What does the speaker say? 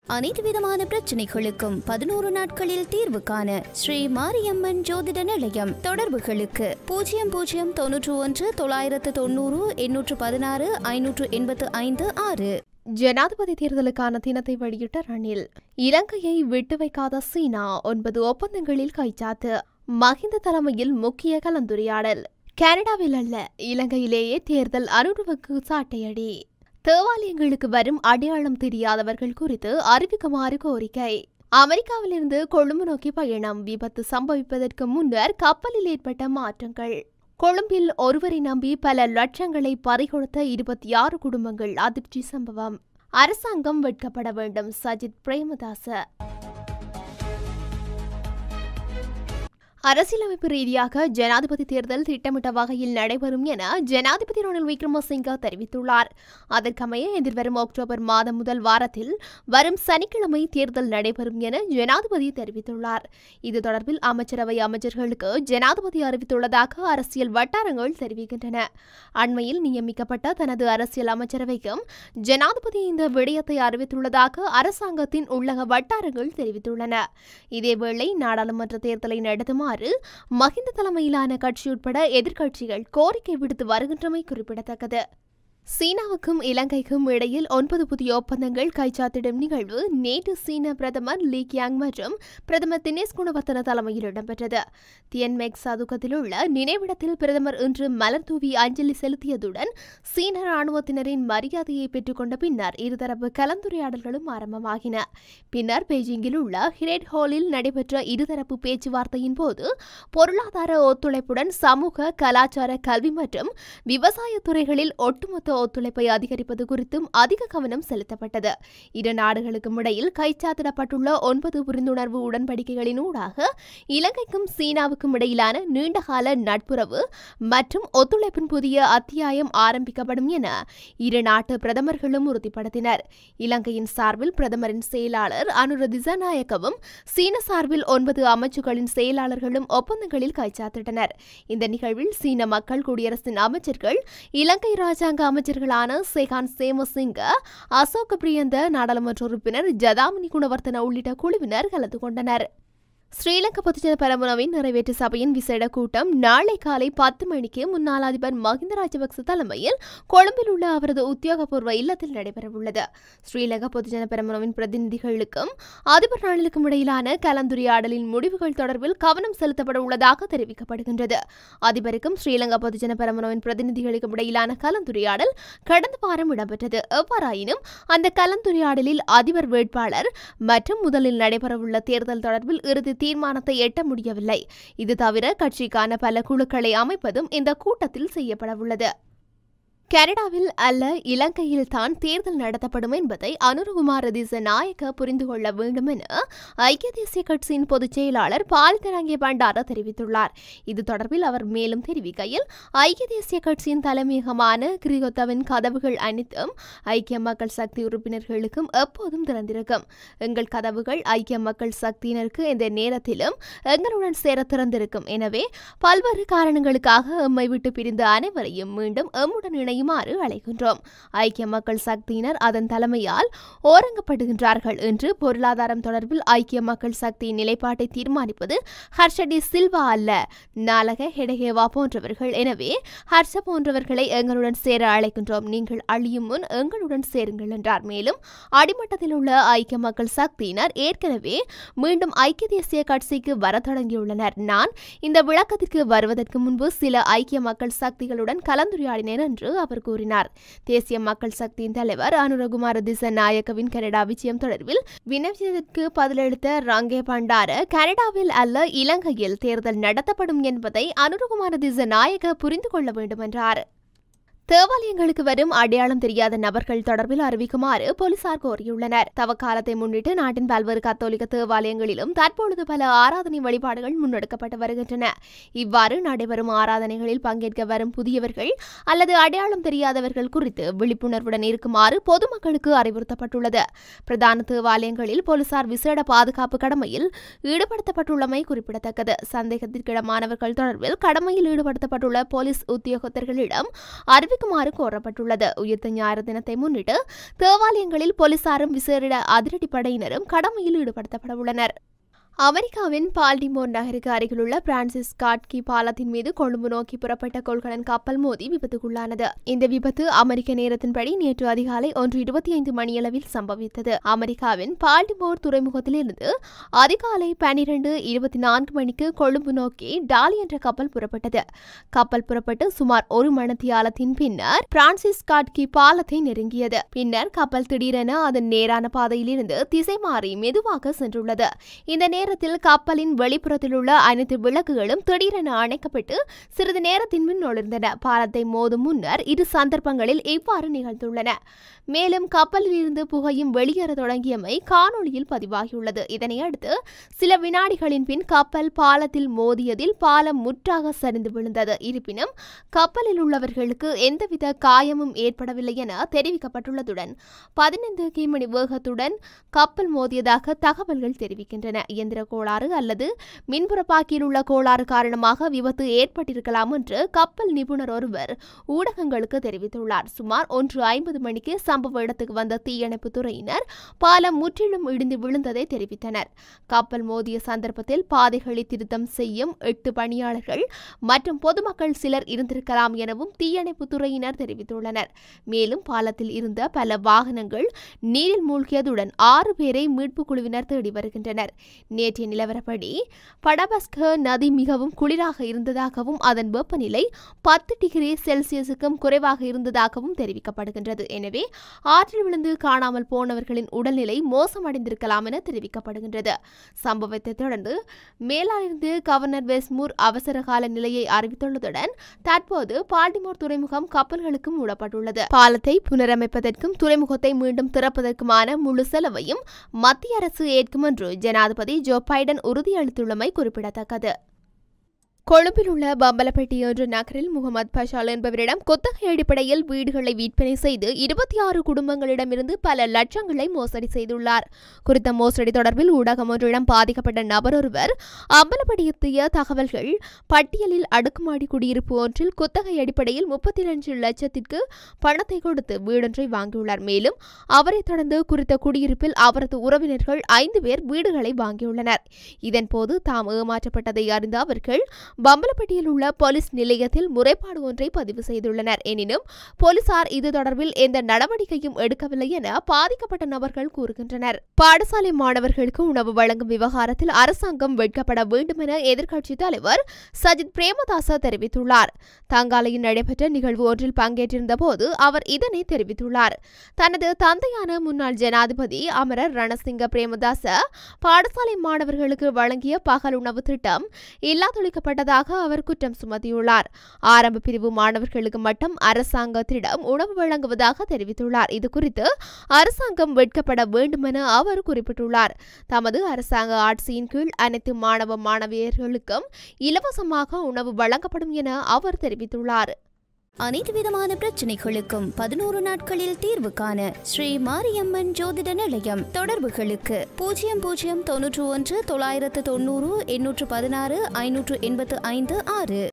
அனைத்து விதமான பிரச்சனைகளுக்கும் பதினோரு நாட்களில் தீர்வு காண ஸ்ரீ மாரியம்மன் ஜோதிட நிலையம் தொடர்புகளுக்கு பூஜ்ஜியம் பூஜ்ஜியம் தொன்னூற்று ஒன்று தொள்ளாயிரத்து தொண்ணூறு எண்ணூற்று பதினாறு ஐநூற்று எண்பத்து ஐந்து ஆறு ஜனாதிபதி தேர்தலுக்கான தினத்தை வெளியிட்ட ரணில் இலங்கையை விட்டு வைக்காத சீனா ஒன்பது ஒப்பந்தங்களில் கைச்சாத்து மஹிந்த தலைமையில் முக்கிய கலந்துரையாடல் கனடாவில் அல்ல இலங்கையிலேயே தேர்தல் அனுருவுக்கு சாட்டையடி தேவாலயங்களுக்கு வரும் அடையாளம் தெரியாதவர்கள் குறித்து அறிவிக்குமாறு கோரிக்கை அமெரிக்காவிலிருந்து கொழும்பு நோக்கி பயணம் விபத்து சம்பவிப்பதற்கு முன்னர் கப்பலில் ஏற்பட்ட மாற்றங்கள் கொழும்பில் ஒருவரை நம்பி பல லட்சங்களை பறிகொடுத்த இருபத்தி ஆறு குடும்பங்கள் அதிர்ச்சி சம்பவம் அரசாங்கம் வெட்கப்பட வேண்டும் சஜித் பிரேமதாச அரசியலமைப்பு ரீதியாக ஜனாதிபதி தேர்தல் திட்டமிட்ட வகையில் நடைபெறும் என ஜனாதிபதி ரணில் விக்ரமசிங்க தெரிவித்துள்ளார் அதற்கமைய எதிர்வரும் அக்டோபர் மாதம் முதல் வாரத்தில் வரும் சனிக்கிழமை தேர்தல் நடைபெறும் என ஜனாதிபதி தெரிவித்துள்ளார் இது தொடர்பில் அமைச்சரவை அமைச்சர்களுக்கு ஜனாதிபதி அறிவித்துள்ளதாக அரசியல் வட்டாரங்கள் தெரிவிக்கின்றன அண்மையில் நியமிக்கப்பட்ட தனது அரசியல் அமைச்சரவைக்கும் ஜனாதிபதி இந்த விடயத்தை அறிவித்துள்ளதாக அரசாங்கத்தின் உள்ளக வட்டாரங்கள் தெரிவித்துள்ளன இதேவேளை நாடாளுமன்ற தேர்தலை நடத்துமாறு மஹிந்த தலைமையிலான கட்சி உட்பட எதிர்க்கட்சிகள் கோரிக்கை விடுத்து வருகின்றமை குறிப்பிடத்தக்கது சீனாவுக்கும் இலங்கைக்கும் இடையில் ஒன்பது புதிய ஒப்பந்தங்கள் கைச்சாத்திடும் நிகழ்வு நேற்று சீன பிரதமர் லீ கியாங் மற்றும் பிரதமர் தினேஷ் குணவர்த்தன தலைமையில் இடம்பெற்றது தியன்மெக் சதுக்கத்தில் உள்ள நினைவிடத்தில் பிரதமர் இன்று மலர் தூவி அஞ்சலி செலுத்தியதுடன் சீன ராணுவத்தினரின் மரியாதையை பெற்றுக்கொண்ட பின்னர் இருதரப்பு கலந்துரையாடல்களும் ஆரம்பமாகின பின்னர் பெய்ஜிங்கில் உள்ள ஹிரேட் ஹாலில் நடைபெற்ற இருதரப்பு பேச்சுவார்த்தையின் போது பொருளாதார ஒத்துழைப்புடன் சமூக கலாச்சார கல்வி மற்றும் விவசாய துறைகளில் ஒட்டுமொத்த ஒத்துழைப்பை அதிகரிப்பது குறித்தும் அதிக கவனம் செலுத்தப்பட்டது இரு நாடுகளுக்கும் இடையில் கைச்சாத்திடப்பட்டுள்ள ஒன்பது புரிந்துணர்வு உடன்படிக்கைகளின் ஊடாக இலங்கைக்கும் சீனாவுக்கும் இடையிலான நீண்டகால நட்புறவு மற்றும் ஒத்துழைப்பின் புதிய அத்தியாயம் ஆரம்பிக்கப்படும் என இரு நாட்டு பிரதமர்களும் உறுதிப்படுத்தினர் இலங்கையின் சார்பில் பிரதமரின் செயலாளர் அனுர திசாநாயக்கவும் சீன சார்பில் ஒன்பது அமைச்சுகளின் செயலாளர்களும் ஒப்பந்தங்களில் கைச்சாத்திட்டனர் இந்த நிகழ்வில் சீன மக்கள் குடியரசின் அமைச்சர்கள் இலங்கை ராஜாங்க அமைச்சர்களான சேகான் சேமசிங்க அசோக் பிரியந்த நாடாளுமன்ற உறுப்பினர் ஜதாமினி குணவர்த்தன உள்ளிட்ட குழுவினர் கலந்து கொண்டனர் ஸ்ரீலங்கா பொதுஜன பெரமுனவின் நிறைவேற்று சபையின் விசேட கூட்டம் நாளை காலை பத்து மணிக்கு முன்னாள் அதிபர் மஹிந்த ராஜபக்ச தலைமையில் கொழும்பில் உள்ள அவரது உத்தியோகபூர்வ இல்லத்தில் நடைபெறவுள்ளது ஸ்ரீலங்கா பொதுஜன பெரமுனவின் பிரதிநிதிகளுக்கும் அதிபர் ரணிலுக்கும் இடையிலான கலந்துரையாடலின் முடிவுகள் தொடர்பில் கவனம் செலுத்தப்பட உள்ளதாக தெரிவிக்கப்படுகின்றது அதிபருக்கும் ஸ்ரீலங்கா பொதுஜன பெரமுனவின் பிரதிநிதிகளுக்கும் இடையிலான கலந்துரையாடல் கடந்த வாரம் இடம்பெற்றது எவ்வாறாயினும் அந்த கலந்துரையாடலில் அதிபர் வேட்பாளர் மற்றும் முதலில் நடைபெறவுள்ள தேர்தல் தொடர்பில் இறுதி தீர்மானத்தை எட்ட முடியவில்லை இது தவிர கட்சிக்கான பல குழுக்களை அமைப்பதும் இந்த கூட்டத்தில் செய்யப்படவுள்ளது கனடாவில் அல்ல இலங்கையில் தான் தேர்தல் நடத்தப்படும் என்பதை அனுரகுமார திசநாயக்க புரிந்து கொள்ள வேண்டும் என ஐக்கிய தேசிய கட்சியின் பொதுச் செயலாளர் பாலிதரங்கே பண்டார தெரிவித்துள்ளார் இது தொடர்பில் அவர் மேலும் தெரிவிக்கையில் ஐக்கிய தேசிய கட்சியின் தலைமையகமான கிரிகொத்தவின் கதவுகள் அனைத்தும் ஐக்கிய மக்கள் சக்தி உறுப்பினர்களுக்கும் எப்போதும் திறந்திருக்கும் எங்கள் கதவுகள் ஐக்கிய மக்கள் சக்தியினருக்கு இந்த நேரத்திலும் எங்களுடன் சேர திறந்திருக்கும் எனவே பல்வேறு காரணங்களுக்காக எம்மை விட்டு பிரிந்த அனைவரையும் மீண்டும் எம்முடன் இணையுமாறு அழைக்கின்றோம் ஐக்கிய மக்கள் சக்தியினர் அதன் தலைமையால் ஓரங்கப்படுகின்றார்கள் என்று பொருளாதாரம் தொடர்பில் ஐக்கிய மக்கள் சக்தியின் நிலைப்பாட்டை தீர்மானிப்பது ஹர்ஷடி சில்வா அல்ல நாலக ஹெடகேவா போன்றவர்கள் எனவே ஹர்ஷ போன்றவர்களை எங்களுடன் சேர அழைக்கின்றோம் நீங்கள் அழியும் முன் எங்களுடன் சேருங்கள் என்றார் மேலும் அடிமட்டத்தில் உள்ள ஐக்கிய மக்கள் சக்தியினர் ஏற்கனவே மீண்டும் ஐக்கிய தேசிய கட்சிக்கு வர தொடங்கியுள்ளனர் நான் இந்த விளக்கத்திற்கு வருவதற்கு முன்பு சில ஐக்கிய மக்கள் சக்திகளுடன் கலந்துரையாடினேன் என்று அவர் கூறினார் தேசிய மக்கள் சக்தியின் தலைவர் அனுரகுமார திசநாயக்கவின் கனடா விஜயம் தொடர்பில் வினவியதற்கு பதிலளித்த ரங்கே பண்டார கனடாவில் அல்ல இலங்கையில் தேர்தல் நடத்தப்படும் என்பதை அனுரகுமார திசநாயக்க புரிந்து கொள்ள வேண்டும் என்றார் தேவாலயங்களுக்கு வரும் அடையாளம் தெரியாத நபர்கள் தொடர்பில் அறிவிக்குமாறு போலீசார் கோரியுள்ளனர் தவக்காலத்தை முன்னிட்டு நாட்டின் பல்வேறு கத்தோலிக்க தேவாலயங்களிலும் தற்பொழுது பல ஆராதனை வழிபாடுகள் முன்னெடுக்கப்பட்டு வருகின்றன இவ்வாறு நடைபெறும் ஆராதனைகளில் பங்கேற்க வரும் புதியவர்கள் அல்லது அடையாளம் தெரியாதவர்கள் குறித்து விழிப்புணர்வுடன் இருக்குமாறு பொதுமக்களுக்கு அறிவுறுத்தப்பட்டுள்ளது பிரதான தேவாலயங்களில் போலீசார் விசேட பாதுகாப்பு கடமையில் ஈடுபடுத்தப்பட்டுள்ளமை குறிப்பிடத்தக்கது சந்தேகத்திற்கிடமானவர்கள் தொடர்பில் கடமையில் ஈடுபடுத்தப்பட்டுள்ள போலீஸ் உத்தியோகத்தர்களிடம் அறிவி தெரிவிக்குமாறு கோரப்பட்டுள்ளது உயிர்த்த ஞாயிறு தினத்தை முன்னிட்டு தேவாலயங்களில் போலீசாரும் விசேட அதிரடிப்படையினரும் கடமையில் ஈடுபடுத்தப்பட உள்ளனர் அமெரிக்காவின் பால்டிமோர் நகருக்கு அருகிலுள்ள பிரான்சிஸ் காட்கி பாலத்தின் மீது கொழும்பு நோக்கி புறப்பட்ட கொள்கலன் கப்பல் மோதி விபத்துக்குள்ளானது இந்த விபத்து அமெரிக்க நேரத்தின்படி நேற்று அதிகாலை ஒன்று இருபத்தி ஐந்து மணியளவில் சம்பவித்தது அமெரிக்காவின் பால்டிமோர் துறைமுகத்திலிருந்து அதிகாலை பனிரெண்டு இருபத்தி நான்கு மணிக்கு கொழும்பு நோக்கி டாலி என்ற கப்பல் புறப்பட்டது கப்பல் புறப்பட்டு சுமார் ஒரு மணத்தியாலத்தின் பின்னர் பிரான்சிஸ் காட்கி பாலத்தை நெருங்கியது பின்னர் கப்பல் திடீரென அதன் நேரான பாதையிலிருந்து திசை மாறி மெதுவாக சென்றுள்ளது இந்த நேரத்தில் கப்பலின் வெளிப்புறத்தில் உள்ள அனைத்து விளக்குகளும் திடீரென அணைக்கப்பட்டு சிறிது நேரத்தின் முன் ஒளிர்ந்தன பாலத்தை மோதும் முன்னர் இரு சந்தர்ப்பங்களில் இவ்வாறு நிகழ்ந்துள்ளன மேலும் கப்பலில் இருந்து புகையும் வெளியேற தொடங்கியமை காணொளியில் பதிவாகியுள்ளது இதனையடுத்து சில வினாடிகளின் பின் கப்பல் பாலத்தில் மோதியதில் பாலம் முற்றாக சரிந்து விழுந்தது இருப்பினும் கப்பலில் உள்ளவர்களுக்கு எந்தவித காயமும் ஏற்படவில்லை என தெரிவிக்கப்பட்டுள்ளதுடன் பதினைந்து கிமணி வேகத்துடன் கப்பல் மோதியதாக தகவல்கள் தெரிவிக்கின்றன இயந்திர கோளாறு அல்லது மின்புறப்பாக்கியில் உள்ள கோளாறு காரணமாக விபத்து ஏற்பட்டிருக்கலாம் என்று கப்பல் நிபுணர் ஒருவர் ஊடகங்களுக்கு தெரிவித்துள்ளார் சுமார் ஒன்று ஐம்பது மணிக்கு சம்பவ இடத்துக்கு வந்த தீயணைப்பு துறையினர் பாலம் முற்றிலும் இடிந்து விழுந்ததை தெரிவித்தனர் கப்பல் மோதிய சந்தர்ப்பத்தில் பாதைகளை திருத்தம் செய்யும் எட்டு பணியாளர்கள் மற்றும் பொதுமக்கள் சிலர் இருந்திருக்கலாம் எனவும் தீயணைப்பு துறையினர் தெரிவித்துள்ளனர் மேலும் பாலத்தில் இருந்த பல வாகனங்கள் நீரில் மூழ்கியதுடன் ஆறு பேரை மீட்புக் குழுவினர் தேடி வருகின்றனர் நேற்றைய நிலவரப்படி படபஸ்க நதி மிகவும் குளிராக இருந்ததாகவும் அதன் வெப்பநிலை பத்து டிகிரி செல்சியஸுக்கும் குறைவாக இருந்ததாகவும் தெரிவிக்கப்படுகின்றது எனவே ஆற்றில் விழுந்து காணாமல் போனவர்களின் உடல்நிலை மோசமடைந்திருக்கலாம் என தெரிவிக்கப்படுகின்றது சம்பவத்தை தொடர்ந்து மேலாயிருந்து கவர்னர் வெஸ்மூர் அவசரகால நிலையை அறிவித்துள்ளதுடன் தற்போது பால்டிமோர் துறைமுகம் கப்பல்களுக்கு மூடப்பட்டுள்ளது பாலத்தை புனரமைப்பதற்கும் துறைமுகத்தை மீண்டும் திறப்பதற்குமான முழு செலவையும் மத்திய அரசு ஏற்கும் என்று ஜனாதிபதி ஜோ பைடன் உறுதியளித்துள்ளமை குறிப்பிடத்தக்கது கொழும்பில் உள்ள பம்பலப்பட்டி என்ற நகரில் முகமது பஷால் என்பவரிடம் குத்தகை அடிப்படையில் வீடுகளை விற்பனை செய்து இருபத்தி ஆறு குடும்பங்களிடமிருந்து பல லட்சங்களை மோசடி செய்துள்ளார் குறித்த மோசடி தொடர்பில் ஊடகம் ஒன்றிடம் பாதிக்கப்பட்ட நபர் ஒருவர் அம்பலப்படுத்திய தகவல்கள் பட்டியலில் அடுக்குமாடி குடியிருப்பு ஒன்றில் குத்தகை அடிப்படையில் முப்பத்தி இரண்டு லட்சத்திற்கு பணத்தை கொடுத்து வீடொன்றை வாங்கியுள்ளார் மேலும் அவரைத் தொடர்ந்து குறித்த குடியிருப்பில் அவரது உறவினர்கள் ஐந்து பேர் வீடுகளை வாங்கியுள்ளனர் இதன்போது தாம் ஏமாற்றப்பட்டதை அறிந்த அவர்கள் பம்பலப்பட்டியில் உள்ள போலீஸ் நிலையத்தில் முறைப்பாடு ஒன்றை பதிவு செய்துள்ளனர் எனினும் போலீசார் இது தொடர்பில் எந்த நடவடிக்கையும் எடுக்கவில்லை என பாதிக்கப்பட்ட நபர்கள் கூறுகின்றனர் பாடசாலை மாணவர்களுக்கு உணவு வழங்கும் விவகாரத்தில் அரசாங்கம் வெட்கப்பட வேண்டும் என எதிர்க்கட்சித் தலைவர் சஜித் பிரேமதாச தெரிவித்துள்ளார் தங்காலையில் நடைபெற்ற நிகழ்வு ஒன்றில் பங்கேற்றிருந்த போது அவர் இதனை தெரிவித்துள்ளார் தனது தந்தையான முன்னாள் ஜனாதிபதி அமரர் ரணசிங்க பிரேமதாச பாடசாலை மாணவர்களுக்கு வழங்கிய பகல் உணவு திட்டம் இல்லாதொழிக்கப்பட்டதாக அவர் குற்றம் சுமத்தியுள்ளார் ஆரம்ப பிரிவு மாணவர்களுக்கு மட்டும் அரசாங்கத்திடம் உணவு வழங்குவதாக தெரிவித்துள்ளார் இது குறித்து அரசாங்கம் வெட்கப்பட வேண்டுமென அவர் குறிப்பிட்டுள்ளார் தமது அரசாங்க ஆட்சியின் கீழ் அனைத்து மாணவ மாணவியர்களுக்கும் இலவசமாக உணவு வழங்கப்படும் என அவர் தெரிவித்துள்ளார் அனைத்து விதமான பிரச்சனைகளுக்கும் பதினோரு நாட்களில் தீர்வு காண ஸ்ரீ மாரியம்மன் ஜோதிட நிலையம் தொடர்புகளுக்கு பூஜ்ஜியம் பூஜ்ஜியம் தொன்னூற்று ஒன்று தொள்ளாயிரத்து தொண்ணூறு எண்ணூற்று பதினாறு ஐநூற்று எண்பத்து ஐந்து ஆறு